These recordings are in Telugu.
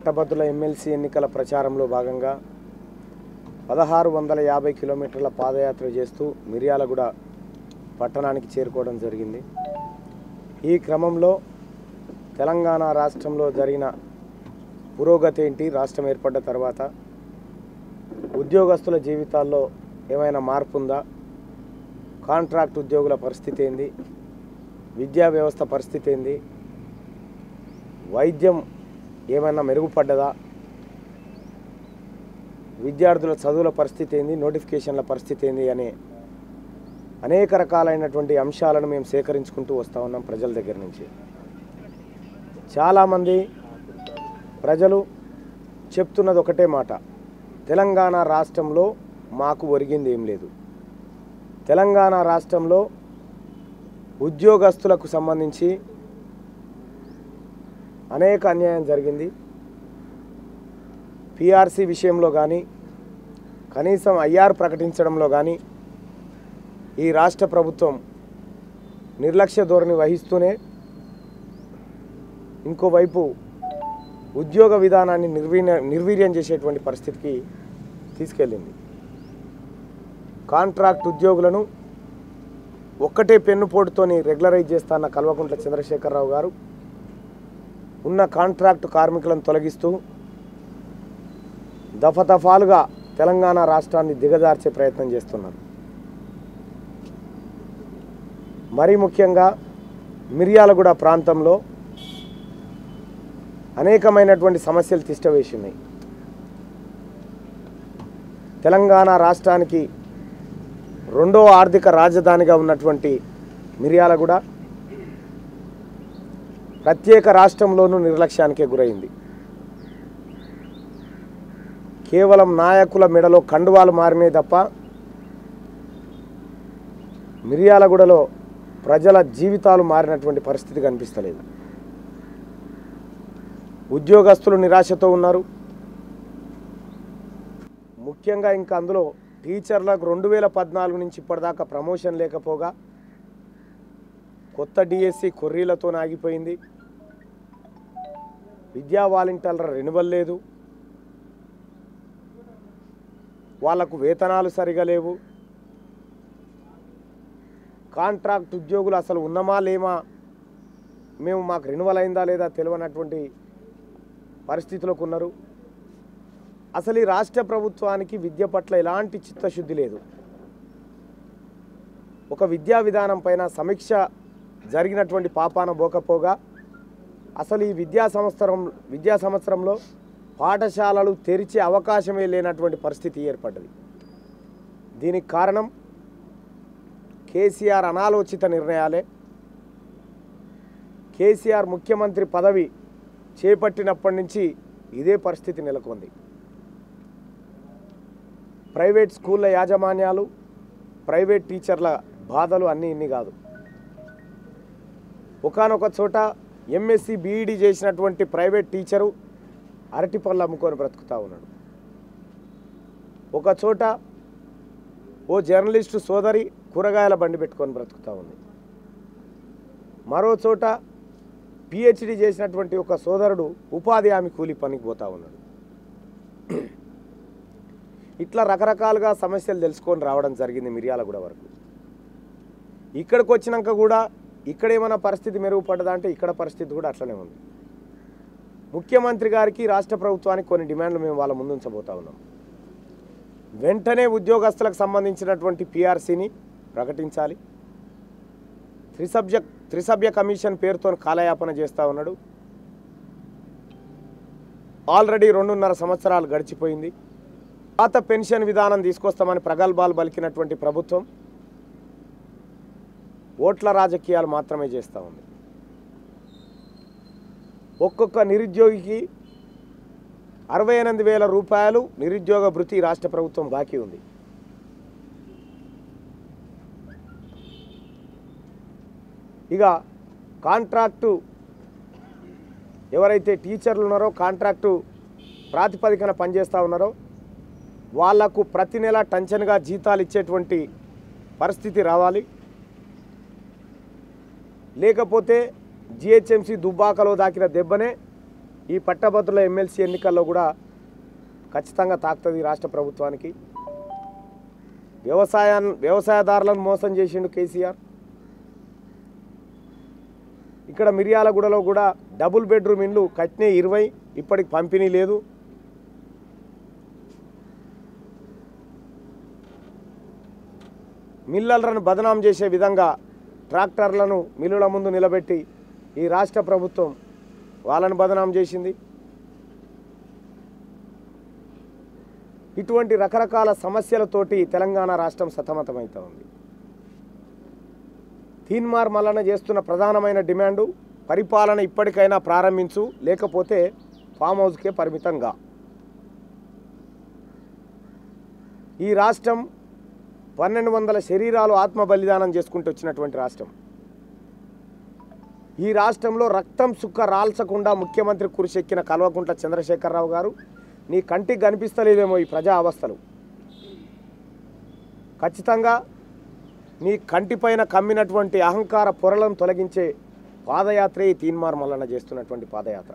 పట్టభద్రుల ఎమ్మెల్సీ ఎన్నికల ప్రచారంలో భాగంగా పదహారు వందల యాభై కిలోమీటర్ల పాదయాత్ర చేస్తూ మిర్యాలగూడ పట్టణానికి చేరుకోవడం జరిగింది ఈ క్రమంలో తెలంగాణ రాష్ట్రంలో జరిగిన పురోగతి ఏంటి రాష్ట్రం ఏర్పడ్డ తర్వాత ఉద్యోగస్తుల జీవితాల్లో ఏమైనా మార్పు ఉందా కాంట్రాక్ట్ ఉద్యోగుల పరిస్థితి ఏంది విద్యా వ్యవస్థ పరిస్థితి ఏంది వైద్యం ఏమైనా మెరుగుపడ్డదా విద్యార్థుల చదువుల పరిస్థితి ఏంది నోటిఫికేషన్ల పరిస్థితి ఏంది అనే అనేక రకాలైనటువంటి అంశాలను మేము సేకరించుకుంటూ వస్తూ ఉన్నాం ప్రజల దగ్గర నుంచి చాలామంది ప్రజలు చెప్తున్నది ఒకటే మాట తెలంగాణ రాష్ట్రంలో మాకు ఒరిగింది ఏం లేదు తెలంగాణ రాష్ట్రంలో ఉద్యోగస్తులకు సంబంధించి అనేక అన్యాయం జరిగింది పిఆర్సీ విషయంలో కానీ కనీసం ఐఆర్ ప్రకటించడంలో కానీ ఈ రాష్ట్ర ప్రభుత్వం నిర్లక్ష్య ధోరణి వహిస్తూనే ఇంకోవైపు ఉద్యోగ విధానాన్ని నిర్వీర్య నిర్వీర్యం చేసేటువంటి పరిస్థితికి తీసుకెళ్ళింది కాంట్రాక్ట్ ఉద్యోగులను ఒక్కటే పెన్నుపోటుతోని రెగ్యులరైజ్ చేస్తాన్న కల్వకుంట్ల చంద్రశేఖరరావు గారు ఉన్న కాంట్రాక్ట్ కార్మికులను తొలగిస్తూ దఫదఫాలుగా తెలంగాణ రాష్ట్రాన్ని దిగజార్చే ప్రయత్నం చేస్తున్నారు మరీ ముఖ్యంగా మిర్యాలగూడ ప్రాంతంలో అనేకమైనటువంటి సమస్యలు తిష్టవేసి ఉన్నాయి తెలంగాణ రాష్ట్రానికి రెండో ఆర్థిక రాజధానిగా ఉన్నటువంటి మిర్యాలగూడ ప్రత్యేక రాష్ట్రంలోనూ నిర్లక్ష్యానికే గురైంది కేవలం నాయకుల మెడలో కండువాలు మారినాయి తప్ప మిర్యాలగూడలో ప్రజల జీవితాలు మారినటువంటి పరిస్థితి కనిపిస్తలేదు ఉద్యోగస్తులు నిరాశతో ఉన్నారు ముఖ్యంగా ఇంకా అందులో టీచర్లకు రెండు వేల పద్నాలుగు నుంచి ఇప్పటిదాకా ప్రమోషన్ లేకపోగా కొత్త డిఎస్సి కొర్రీలతో ఆగిపోయింది విద్యా వాలంటీర్ల రెన్యువల్ లేదు వాళ్లకు వేతనాలు సరిగా లేవు కాంట్రాక్ట్ ఉద్యోగులు అసలు ఉన్నమా లేమా మేము మాకు రెన్యువల్ అయిందా లేదా తెలియనటువంటి పరిస్థితిలోకి ఉన్నారు అసలు ఈ రాష్ట్ర ప్రభుత్వానికి విద్య పట్ల ఎలాంటి చిత్తశుద్ధి లేదు ఒక విద్యా విధానం పైన సమీక్ష జరిగినటువంటి పాపాన పోకపోగా అసలు ఈ విద్యా సంవత్సరం విద్యా సంవత్సరంలో పాఠశాలలు తెరిచే అవకాశమే లేనటువంటి పరిస్థితి ఏర్పడ్డది దీనికి కారణం కేసీఆర్ అనాలోచిత నిర్ణయాలే కేసీఆర్ ముఖ్యమంత్రి పదవి చేపట్టినప్పటి నుంచి ఇదే పరిస్థితి నెలకొంది ప్రైవేట్ స్కూళ్ళ యాజమాన్యాలు ప్రైవేట్ టీచర్ల బాధలు అన్నీ ఇన్ని కాదు ఒకనొక చోట ఎంఎస్సి బీఈడి చేసినటువంటి ప్రైవేట్ టీచరు అరటి పళ్ళు అమ్ముకొని బ్రతుకుతా ఉన్నాడు ఒక చోట ఓ జర్నలిస్టు సోదరి కూరగాయల బండి పెట్టుకొని బ్రతుకుతా ఉంది మరో చోట పిహెచ్డి చేసినటువంటి ఒక సోదరుడు ఉపాధి హామీ కూలి పనికి పోతా ఉన్నాడు ఇట్లా రకరకాలుగా సమస్యలు తెలుసుకొని రావడం జరిగింది మిర్యాలగూడ వరకు ఇక్కడికి వచ్చినాక కూడా ఇక్కడ ఏమైనా పరిస్థితి మెరుగుపడ్డదా అంటే ఇక్కడ పరిస్థితి కూడా అట్లనే ఉంది ముఖ్యమంత్రి గారికి రాష్ట్ర ప్రభుత్వానికి కొన్ని డిమాండ్లు మేము వాళ్ళ ముందు ఉంచబోతా ఉన్నాం వెంటనే ఉద్యోగస్తులకు సంబంధించినటువంటి పిఆర్సీని ప్రకటించాలి త్రిసభ్య త్రిసభ్య కమిషన్ పేరుతో కాలయాపన చేస్తూ ఉన్నాడు ఆల్రెడీ రెండున్నర సంవత్సరాలు గడిచిపోయింది పాత పెన్షన్ విధానం తీసుకొస్తామని ప్రగల్భాలు పలికినటువంటి ప్రభుత్వం ఓట్ల రాజకీయాలు మాత్రమే చేస్తూ ఉంది ఒక్కొక్క నిరుద్యోగికి అరవై ఎనిమిది వేల రూపాయలు నిరుద్యోగ భృతి రాష్ట్ర ప్రభుత్వం బాకీ ఉంది ఇక కాంట్రాక్టు ఎవరైతే టీచర్లు ఉన్నారో కాంట్రాక్టు ప్రాతిపదికన పనిచేస్తూ ఉన్నారో వాళ్లకు ప్రతి నెల టంచన్గా జీతాలు ఇచ్చేటువంటి పరిస్థితి రావాలి లేకపోతే జిహెచ్ఎంసి దుబ్బాకలో దాకిన దెబ్బనే ఈ పట్టభద్రుల ఎమ్మెల్సీ ఎన్నికల్లో కూడా ఖచ్చితంగా తాకుతుంది ఈ రాష్ట్ర ప్రభుత్వానికి వ్యవసాయాన్ని వ్యవసాయదారులను మోసం చేసిండు కేసీఆర్ ఇక్కడ మిర్యాలగూడలో కూడా డబుల్ బెడ్రూమ్ ఇండ్లు కట్టినే ఇరవై ఇప్పటికి పంపిణీ లేదు మిల్లర్లను బదనాం చేసే విధంగా ట్రాక్టర్లను మిల్లుల ముందు నిలబెట్టి ఈ రాష్ట్ర ప్రభుత్వం వాళ్ళను బదనాం చేసింది ఇటువంటి రకరకాల సమస్యలతోటి తెలంగాణ రాష్ట్రం సతమతమవుతా ఉంది తీన్మార్ మల్లన చేస్తున్న ప్రధానమైన డిమాండు పరిపాలన ఇప్పటికైనా ప్రారంభించు లేకపోతే ఫామ్ హౌస్కే పరిమితంగా ఈ రాష్ట్రం పన్నెండు వందల శరీరాలు ఆత్మ బలిదానం చేసుకుంటూ వచ్చినటువంటి రాష్ట్రం ఈ రాష్ట్రంలో రక్తం సుక్క రాల్చకుండా ముఖ్యమంత్రి కురిసెక్కిన కల్వకుంట్ల చంద్రశేఖరరావు గారు నీ కంటికి కనిపిస్తలేదేమో ఈ ప్రజా అవస్థలు ఖచ్చితంగా నీ కంటిపైన కమ్మినటువంటి అహంకార పొరలను తొలగించే పాదయాత్రే ఈ తీన్మార్ మల్లన చేస్తున్నటువంటి పాదయాత్ర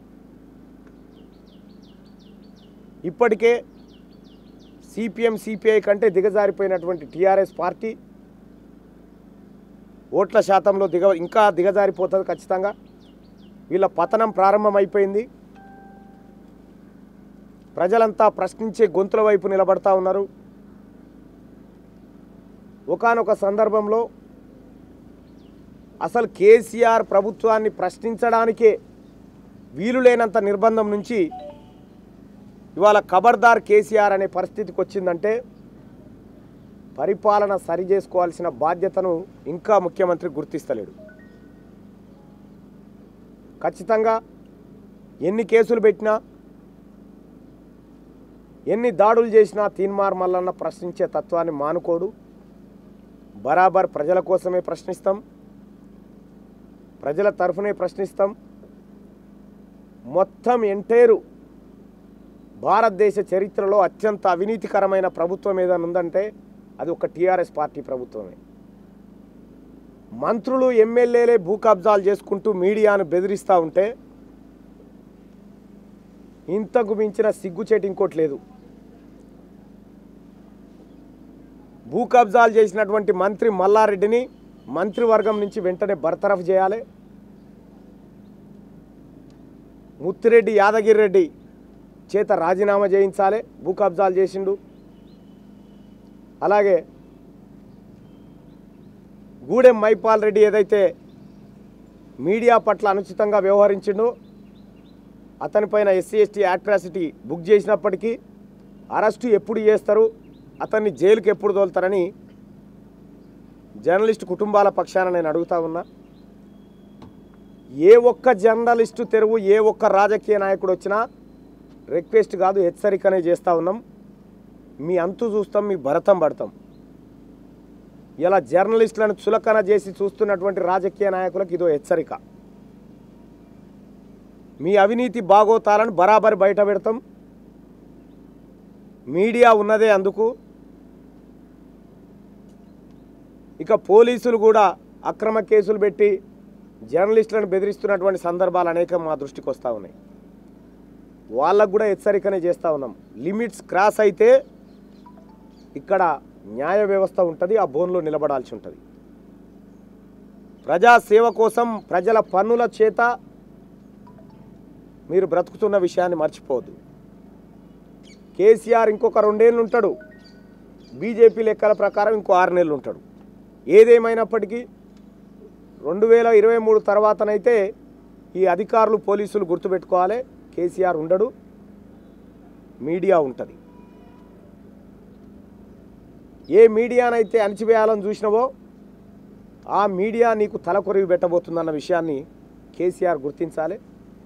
ఇప్పటికే సిపిఎం సిపిఐ కంటే దిగజారిపోయినటువంటి టీఆర్ఎస్ పార్టీ ఓట్ల శాతంలో దిగ ఇంకా దిగజారిపోతుంది ఖచ్చితంగా వీళ్ళ పతనం ప్రారంభమైపోయింది ప్రజలంతా ప్రశ్నించే గొంతుల వైపు నిలబడతా ఉన్నారు ఒకానొక సందర్భంలో అసలు కేసీఆర్ ప్రభుత్వాన్ని ప్రశ్నించడానికే వీలు లేనంత నిర్బంధం నుంచి ఇవాళ ఖబర్దార్ కేసీఆర్ అనే పరిస్థితికి వచ్చిందంటే పరిపాలన సరి చేసుకోవాల్సిన బాధ్యతను ఇంకా ముఖ్యమంత్రి గుర్తిస్తలేడు ఖచ్చితంగా ఎన్ని కేసులు పెట్టినా ఎన్ని దాడులు చేసినా తీన్మార్ మల్లన్న ప్రశ్నించే తత్వాన్ని మానుకోడు బరాబర్ ప్రజల కోసమే ప్రశ్నిస్తాం ప్రజల తరఫునే ప్రశ్నిస్తాం మొత్తం ఎంటైరు భారతదేశ చరిత్రలో అత్యంత అవినీతికరమైన ప్రభుత్వం ఏదైనా ఉందంటే అది ఒక టీఆర్ఎస్ పార్టీ ప్రభుత్వమే మంత్రులు ఎమ్మెల్యేలే భూ కబ్జాలు చేసుకుంటూ మీడియాను బెదిరిస్తూ ఉంటే ఇంతకు మించిన సిగ్గుచేటు ఇంకోటి లేదు భూ కబ్జాలు చేసినటువంటి మంత్రి మల్లారెడ్డిని మంత్రివర్గం నుంచి వెంటనే బర్తరఫ్ చేయాలి ముత్తిరెడ్డి యాదగిరి రెడ్డి చేత రాజీనామా చేయించాలి భూ కబ్జాలు చేసిండు అలాగే గూడెం మైపాల్ రెడ్డి ఏదైతే మీడియా పట్ల అనుచితంగా వ్యవహరించిండో అతనిపైన ఎస్సీ ఎస్టీ యాట్రాసిటీ బుక్ చేసినప్పటికీ అరెస్టు ఎప్పుడు చేస్తారు అతన్ని జైలుకి ఎప్పుడు తోలుతారని జర్నలిస్ట్ కుటుంబాల పక్షాన నేను అడుగుతా ఉన్నా ఏ ఒక్క జర్నలిస్టు తెరువు ఏ ఒక్క రాజకీయ నాయకుడు వచ్చినా రిక్వెస్ట్ కాదు హెచ్చరికనే చేస్తూ ఉన్నాం మీ అంతు చూస్తాం మీ భరతం పడతాం ఇలా జర్నలిస్టులను చులకన చేసి చూస్తున్నటువంటి రాజకీయ నాయకులకు ఇదో హెచ్చరిక మీ అవినీతి బాగోతాలను బరాబరి బయట పెడతాం మీడియా ఉన్నదే అందుకు ఇక పోలీసులు కూడా అక్రమ కేసులు పెట్టి జర్నలిస్టులను బెదిరిస్తున్నటువంటి సందర్భాలు అనేకం మా దృష్టికి వస్తూ ఉన్నాయి వాళ్ళకు కూడా హెచ్చరికనే చేస్తూ ఉన్నాం లిమిట్స్ క్రాస్ అయితే ఇక్కడ న్యాయ వ్యవస్థ ఉంటుంది ఆ బోన్లో నిలబడాల్సి ఉంటుంది ప్రజా సేవ కోసం ప్రజల పన్నుల చేత మీరు బ్రతుకుతున్న విషయాన్ని మర్చిపోవద్దు కేసీఆర్ ఇంకొక రెండేళ్ళు ఉంటాడు బీజేపీ లెక్కల ప్రకారం ఇంకో ఆరు నెలలు ఉంటాడు ఏదేమైనప్పటికీ రెండు వేల ఇరవై మూడు తర్వాతనైతే ఈ అధికారులు పోలీసులు గుర్తుపెట్టుకోవాలి కేసీఆర్ ఉండడు మీడియా ఉంటుంది ఏ మీడియానైతే అణిచివేయాలని చూసినవో ఆ మీడియా నీకు తలకొరివి పెట్టబోతుందన్న విషయాన్ని కేసీఆర్ గుర్తించాలి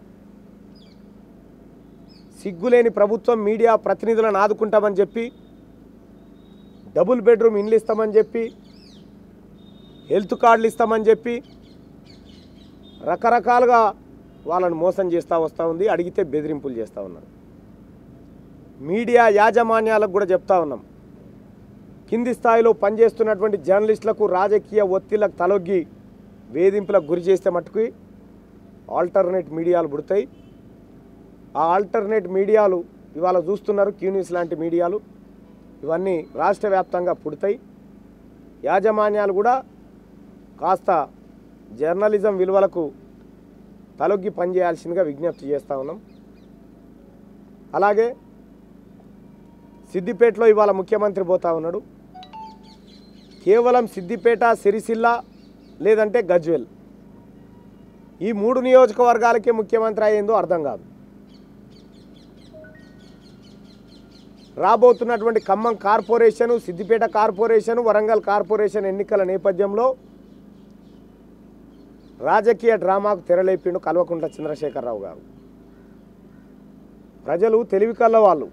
సిగ్గులేని ప్రభుత్వం మీడియా ప్రతినిధులను ఆదుకుంటామని చెప్పి డబుల్ బెడ్రూమ్ ఇండ్లు ఇస్తామని చెప్పి హెల్త్ కార్డులు ఇస్తామని చెప్పి రకరకాలుగా వాళ్ళని మోసం చేస్తూ వస్తూ ఉంది అడిగితే బెదిరింపులు చేస్తూ ఉన్నారు మీడియా యాజమాన్యాలకు కూడా చెప్తా ఉన్నాం కింది స్థాయిలో పనిచేస్తున్నటువంటి జర్నలిస్టులకు రాజకీయ ఒత్తిళ్లకు తలొగ్గి వేధింపులకు గురి చేస్తే మట్టుకు ఆల్టర్నేట్ మీడియాలు పుడతాయి ఆ ఆల్టర్నేట్ మీడియాలు ఇవాళ చూస్తున్నారు క్యూ న్యూస్ లాంటి మీడియాలు ఇవన్నీ రాష్ట్ర వ్యాప్తంగా పుడతాయి యాజమాన్యాలు కూడా కాస్త జర్నలిజం విలువలకు తలొగ్గి పనిచేయాల్సిందిగా విజ్ఞప్తి చేస్తూ ఉన్నాం అలాగే సిద్దిపేటలో ఇవాళ ముఖ్యమంత్రి పోతా ఉన్నాడు కేవలం సిద్దిపేట సిరిసిల్ల లేదంటే గజ్వెల్ ఈ మూడు నియోజకవర్గాలకే ముఖ్యమంత్రి అయ్యేందో అర్థం కాదు రాబోతున్నటువంటి Khammam corporation Siddipet corporation Warangal corporation ఎన్నికల నేపథ్యంలో రాజకీయ డ్రామాకు తెరలేపిండు కల్వకుంట్ల చంద్రశేఖరరావు గారు ప్రజలు తెలివి కల్ల వాళ్ళు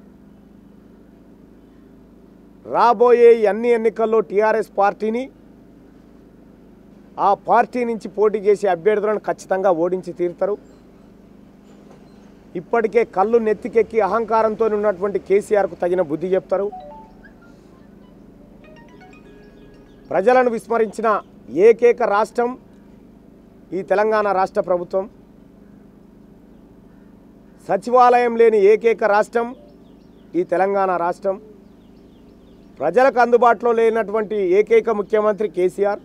రాబోయే ఈ అన్ని ఎన్నికల్లో టీఆర్ఎస్ పార్టీని ఆ పార్టీ నుంచి పోటీ చేసే అభ్యర్థులను ఖచ్చితంగా ఓడించి తీరుతారు ఇప్పటికే కళ్ళు నెత్తికెక్కి అహంకారంతో ఉన్నటువంటి కేసీఆర్కు తగిన బుద్ధి చెప్తారు ప్రజలను విస్మరించిన ఏకైక రాష్ట్రం ఈ తెలంగాణ రాష్ట్ర ప్రభుత్వం సచివాలయం లేని ఏకైక రాష్ట్రం ఈ తెలంగాణ రాష్ట్రం ప్రజలకు అందుబాటులో లేనటువంటి ఏకైక ముఖ్యమంత్రి కేసీఆర్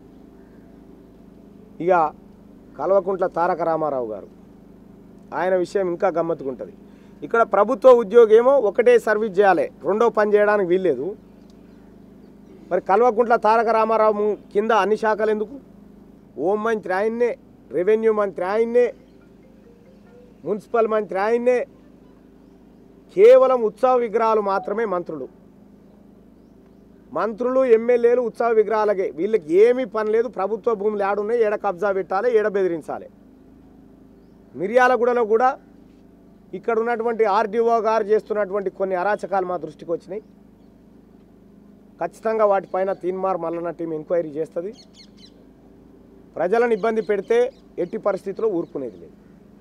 ఇక కల్వకుంట్ల తారక రామారావు గారు ఆయన విషయం ఇంకా గమ్మత్తుకుంటుంది ఇక్కడ ప్రభుత్వ ఉద్యోగి ఏమో ఒకటే సర్వీస్ చేయాలి రెండో పని చేయడానికి వీల్లేదు మరి కల్వకుంట్ల తారక రామారావు ము- కింద అన్ని శాఖలు ఎందుకు హోం మంత్రి ఆయన్నే రెవెన్యూ మంత్రి ఆయన్నే మున్సిపల్ మంత్రి ఆయన్నే కేవలం ఉత్సవ విగ్రహాలు మాత్రమే మంత్రులు మంత్రులు ఎమ్మెల్యేలు ఉత్సవ విగ్రహాలకే వీళ్ళకి ఏమీ పని లేదు ప్రభుత్వ భూములు ఏడున్నాయి ఏడ కబ్జా పెట్టాలి ఏడ బెదిరించాలి మిర్యాలగూడలో కూడా ఇక్కడ ఉన్నటువంటి ఆర్డీఓ గారు చేస్తున్నటువంటి కొన్ని అరాచకాలు మా దృష్టికి వచ్చినాయి ఖచ్చితంగా వాటిపైన తీన్మార్ మల్లన్న టీం ఎంక్వైరీ చేస్తుంది ప్రజలను ఇబ్బంది పెడితే ఎట్టి పరిస్థితుల్లో ఊరుకునేది లేదు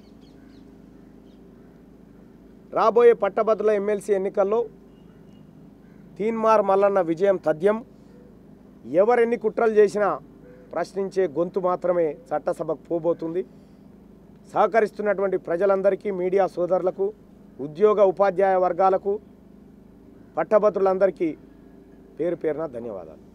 రాబోయే పట్టభద్రుల ఎమ్మెల్సీ ఎన్నికల్లో తీన్మార్ మల్లన్న విజయం తథ్యం ఎవరెన్ని కుట్రలు చేసినా ప్రశ్నించే గొంతు మాత్రమే చట్టసభకు పోబోతుంది సహకరిస్తున్నటువంటి ప్రజలందరికీ మీడియా సోదరులకు ఉద్యోగ ఉపాధ్యాయ వర్గాలకు పట్టభద్రులందరికీ పేరు పేరున ధన్యవాదాలు